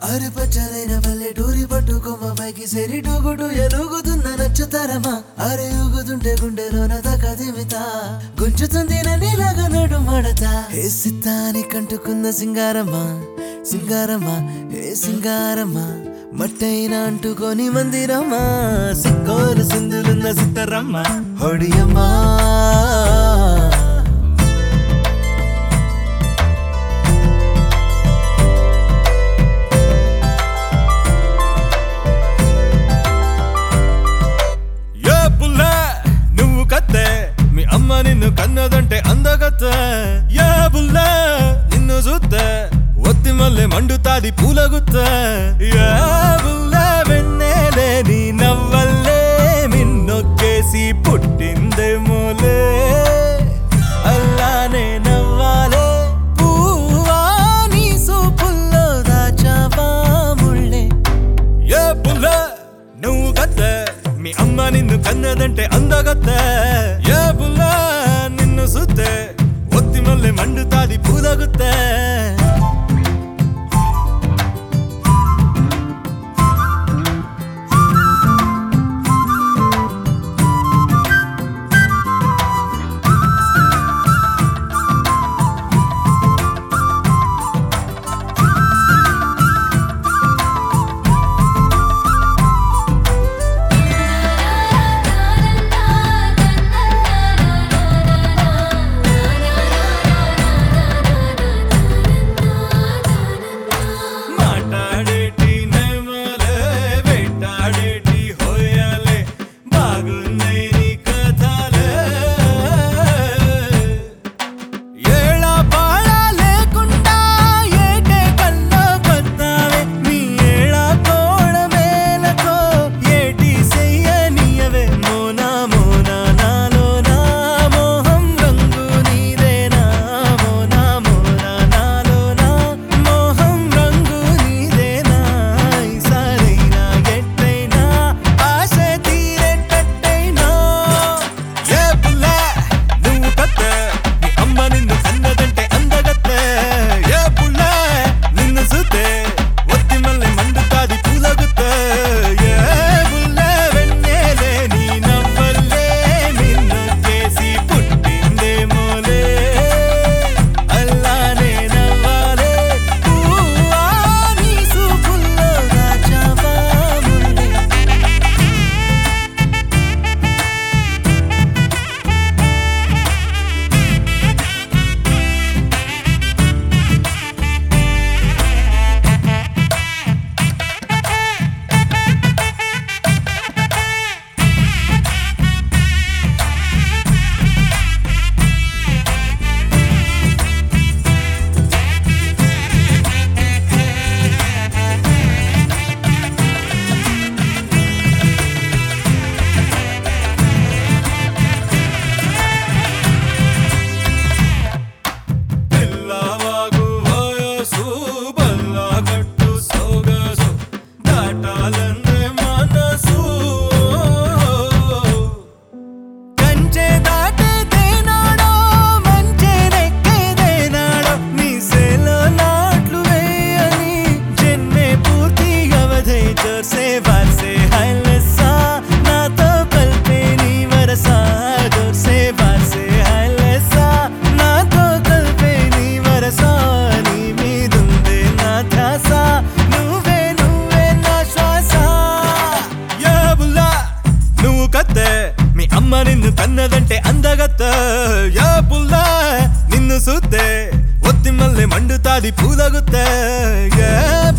అరపచ్చలైన పల్లెటూరి పట్టుకొమ్మ పైకి సెరి టూగుడు ఎలుగుతున్న నచ్చుతరమా అరే ఊగుతుంటే గుండెలోన తకదిమితా గుంజుతుంది నన్నిలాగా నడు మడతా ఏ సిత్తాని కంటుకున్న సింగారమ్మా సింగారమ్మా ఏ సింగారమ్మా మట్టైన అంటుకొని మందిరమ్మా సిక్కోలు సింధులున్న సిత్తరమ్మ హొడియమ్మా ఏ పుల్ల నువ్వు కత్తే మీ అమ్మ నిన్ను కన్నదంటే అందగత్తే ఏ పుల్ల నిన్ను చూస్తే ఒత్తి మల్లె మండుతాది పూలగుత్తే ఏ పుల్ల వెన్నెలే నీ నవ్వల్లే మిన్నొక్కేసి పుట్టిందేమోలే అల్లానే నవ్వాలే పువ్వా నీ సూపుల్లో దాచావా ముళ్ళే ఏ పుల్ల నువ్వు కత్తే మీ అమ్మ నిన్ను కన్నదంటే అందగత్తే ఏ పుల్ల నిన్ను సుత్తే ఒత్తి మల్లె మండుతాది పూలగుత్తే మాట్లాడేటి నెమలే వెంటాడేటి హోయాలే బాగున్నాయి నీ కథలే ఏళా పాళా లేకుండా ఏటే కల్లో కొత్తావే నీ ఏళా కోడమేలకో ఏటి చెయ్యనియవే మోనా మోనా నాలో నా మోహం రంగు నీదేనా మోనా మోనా నాలో నా మోహం రంగు నీదేనా ఈసారైనా ఎట్టైనా ఆశ తీరేటట్టైనా ఏ పుల్ల నువ్వు కత్తే నీ అమ్మ నిన్ను కన్నదంటే అందగత్తే ఏ పుల్ల నిన్ను చూస్తే ఒత్తి మల్లె మండుతాది పూలగుత్తే ఏ పుల్ల వెన్నెలే నీ నవ్వల్లే నిన్ను చేసి పుట్టిందేమోలే అల్లానే నవ్వాలే పువ్వా నీ సూపుల్లో దాచావా ముళ్ళే తెల్లవాగు వయసు బల్లగట్టు సొగసు దాటాలందే మనసు కంచె దాటేదేనాడో మంచె నెక్కేదేనాడో మీసేలో నాట్లు వేయని జన్మే పూర్తి అవధై జోర్సే వార్సే హైలెస్సా నాతో కలిపే నీ వరసా జోర్సే వార్సే హైలెస్సా నాతో కలిపే నీ వరసా నీ మీదుందే నా ధ్యాస నువ్వే నువ్వే నా శ్వాస యా బుల్లా నువ్వు కత్తే మీ అమ్మ నిన్ను కన్నదంటే అందగత్తే యా పుల్లా నిన్ను చూస్తే ఒత్తి మల్లె మండుతాది పూలగుత్తే ఏ